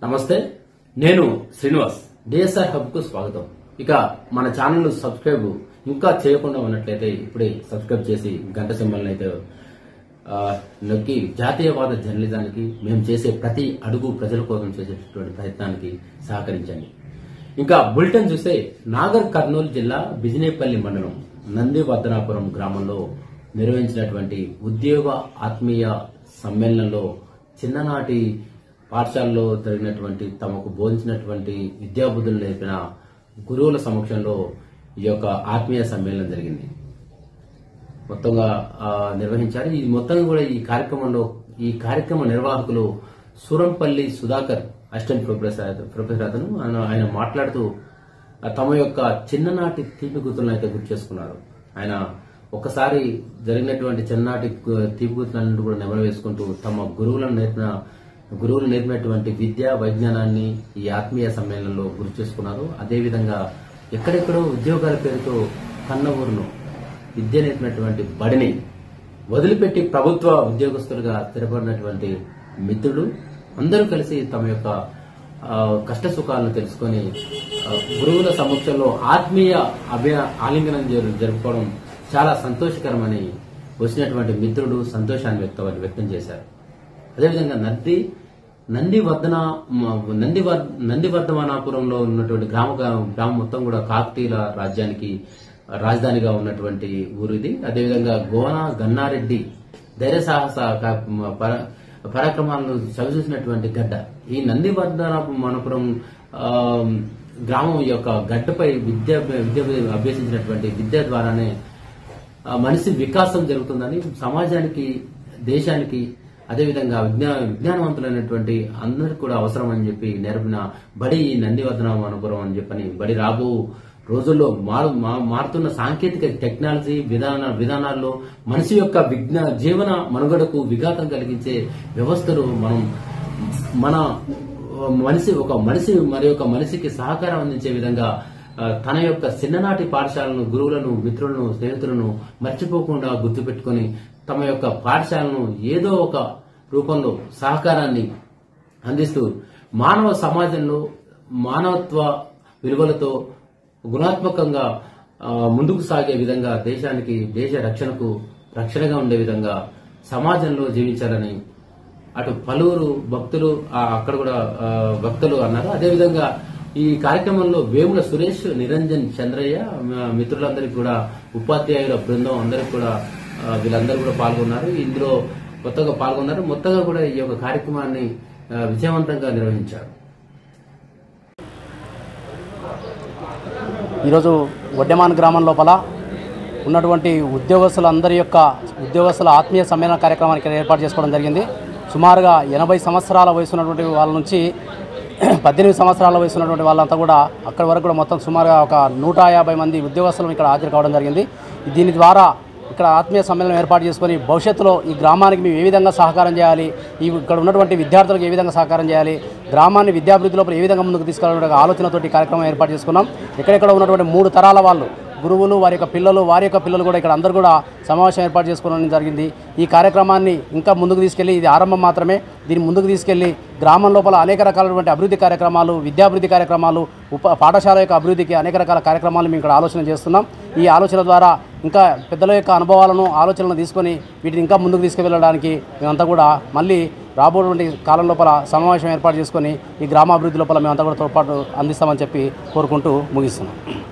నమస్తే నేను Srinivas DSR hub కు స్వాగతం ఇక మన ఛానల్ సబ్స్క్రైబ్ ఇంకా చేయకుండా ఉన్నట్లయితే ఇప్పుడే సబ్స్క్రైబ్ చేసి గంట సింబల్ అయితే ఆ, నొక్కి జాతీయవాద జర్నలిజానికి మేము చేసే ప్రతి అడుగు ప్రజల కోసం చేసేటటువంటి ప్రయత్నానికి సహకరించండి ఇంకా బులెటిన్ చూస్తే నాగర్ కర్నూలు జిల్లా బిజినేపల్లి మండలం నందివర్ధనాపురం గ్రామంలో నిర్వహించినటువంటి ఉద్యోగ ఆత్మీయ సమ్మేళనంలో చిన్ననాటి పాఠశాలలో జరిగినటువంటి తమకు బోధించినటువంటి విద్యాబుద్ధులు నేర్పిన గురువుల సమక్షంలో ఈ యొక్క ఆత్మీయ సమ్మేళనం జరిగింది మొత్తంగా ఆ, నిర్వహించారు ఈ మొత్తం కూడా ఈ కార్యక్రమంలో ఈ కార్యక్రమ నిర్వాహకులు Surampalli Sudhakar assistant professor professor అతను ఆయన ఆయన మాట్లాడుతూ ఆ, తమ యొక్క చిన్ననాటి తీపి గుర్తులను అయితే గుర్తు చేసుకున్నారు ఆయన ఒకసారి జరిగినటువంటి చిన్ననాటి గు- తీపి గుర్తులను కూడా నెమరు వేసుకుంటూ తమ గురువులను నేర్పిన గురువులు నేర్పినటువంటి విద్య వైజ్ఞానాన్ని ఈ ఆత్మీయ సమ్మేళనంలో గుర్తు చేసుకున్నారు అదేవిధంగా ఎక్కడెక్కడో ఉద్యోగాల పేరుతో కన్న ఊరును విద్య నేర్పినటువంటి బడిని వదిలిపెట్టి ప్రభుత్వ ఉద్యోగస్తులుగా స్థిరపడినటువంటి మిత్రుడు అందరూ కలిసి తమ యొక్క ఆ, కష్ట సుఖాలను తెలుసుకొని ఆ, గురువుల సమక్షంలో ఆత్మీయ అభ్య ఆలింగనం జరు- జరుపుకోవడం చాలా సంతోషకరమని వచ్చినటువంటి మిత్రుడు సంతోషాన్ని వ్యక్తం వ్యక్తం చేశారు అదేవిధంగా నంది నందివర్ధన మ- నందివర్ నందివర్ధమానాపురంలో ఉన్నటువంటి గ్రామ గ్రామం మొత్తం కూడా కాకతీయుల రాజ్యానికి రాజధానిగా ఉన్నటువంటి ఊరు ఇది అదేవిధంగా గోన గన్నారెడ్డి ధైర్య సాహస క- మ- పర- పరాక్రమాలను చవిచూసినటువంటి గడ్డ ఈ నందివర్ధనపురం ఆ, గ్రామం యొక్క గడ్డపై విద్య విద్య అభ్యసించినటువంటి విద్య ద్వారానే ఆ మనిషి వికాసం జరుగుతుందని సమాజానికి దేశానికి అదేవిధంగా విజ్ఞా విజ్ఞానవంతులైనటువంటి అందరికి కూడా అవసరం అని చెప్పి నేర్పిన బడి ఈ నందివర్ధన అనుపురం అని చెప్పని బడి రాబో రోజుల్లో మారు మా- మారుతున్న సాంకేతిక టెక్నాలజీ విధాన విధానాల్లో మనిషి యొక్క విజ్ఞా జీవన మనుగడకు విఘాతం కలిగించే వ్యవస్థలు మనం మన మనిషి ఒక మనిషి మరి ఒక మనిషికి సహకారం అందించే విధంగా ఆ, తన యొక్క చిన్ననాటి పాఠశాలను గురువులను మిత్రులను స్నేహితులను మర్చిపోకుండా గుర్తుపెట్టుకొని తమ యొక్క పాఠశాలను ఏదో ఒక రూపంలో సహకారాన్ని అందిస్తూ మానవ సమాజంలో మానవత్వ విలువలతో గుణాత్మకంగా ఆ, ముందుకు సాగే విధంగా దేశానికి దేశ రక్షణకు రక్షణగా ఉండే విధంగా సమాజంలో జీవించాలని అటు పలువురు భక్తులు ఆ, అక్కడ కూడా ఆ, భక్తులు అన్నారు అదేవిధంగా ఈ కార్యక్రమంలో వేముల సురేష్ నిరంజన్ చంద్రయ్య మ- మిత్రులందరికీ కూడా ఉపాధ్యాయుల బృందం అందరికి కూడా ఆ, వీళ్ళందరూ కూడా పాల్గొన్నారు ఇందులో కొత్తగా పాల్గొన్నారు మొత్తంగా కూడా ఈ యొక్క కార్యక్రమాన్ని ఆ, విజయవంతంగా నిర్వహించారు ఈరోజు వడ్డెమాన్ గ్రామం లోపల ఉన్నటువంటి ఉద్యోగస్తులందరి యొక్క ఉద్యోగస్తుల ఆత్మీయ సమ్మేళన కార్యక్రమానికి ఇక్కడ ఏర్పాటు చేసుకోవడం జరిగింది సుమారుగా ఎనభై సంవత్సరాల వయసు ఉన్నటువంటి వాళ్ళ నుంచి పద్దెనిమిది సంవత్సరాల వయసు ఉన్నటువంటి వాళ్ళంతా కూడా అక్కడి వరకు కూడా మొత్తం సుమారుగా ఒక నూట యాభై మంది ఉద్యోగస్తులు ఇక్కడ హాజరు కావడం జరిగింది దీని ద్వారా ఇక్కడ ఆత్మీయ సమ్మేళనం ఏర్పాటు చేసుకొని భవిష్యత్తులో ఈ గ్రామానికి మేము ఏ విధంగా సహకారం చేయాలి ఈ ఇక్కడ ఉన్నటువంటి విద్యార్థులకు ఏ విధంగా సహకారం చేయాలి గ్రామాన్ని విద్యాభివృద్ధి లోపల ఏ విధంగా ముందుకు తీసుకెళ్ళాలనే ఆలోచనతోటి ఈ కార్యక్రమం ఏర్పాటు చేసుకున్నాం ఎక్కడెక్కడ ఉన్నటువంటి మూడు తరాల వాళ్ళు గురువులు వారి యొక్క పిల్లలు వారి యొక్క పిల్లలు కూడా ఇక్కడ అందరూ కూడా సమావేశం ఏర్పాటు చేసుకోవడం జరిగింది ఈ కార్యక్రమాన్ని ఇంకా ముందుకు తీసుకెళ్లి ఇది ఆరంభం మాత్రమే దీన్ని ముందుకు తీసుకెళ్లి గ్రామం లోపల అనేక రకాలైనటువంటి అభివృద్ధి కార్యక్రమాలు విద్యాభివృద్ధి కార్యక్రమాలు ఉప పాఠశాల యొక్క అభివృద్ధికి అనేక రకాల కార్యక్రమాలు మేము ఇక్కడ ఆలోచన చేస్తున్నాం ఈ ఆలోచన ద్వారా ఇంకా పెద్దల యొక్క అనుభవాలను ఆలోచనలను తీసుకొని వీటిని ఇంకా ముందుకు తీసుకువెళ్ళడానికి మేమంతా కూడా మళ్ళీ రాబోయేటువంటి కాలం లోపల సమావేశం ఏర్పాటు చేసుకొని ఈ గ్రామాభివృద్ధి లోపల మేమంతా కూడా తోడ్పాటు అందిస్తామని చెప్పి కోరుకుంటూ ముగిస్తున్నాం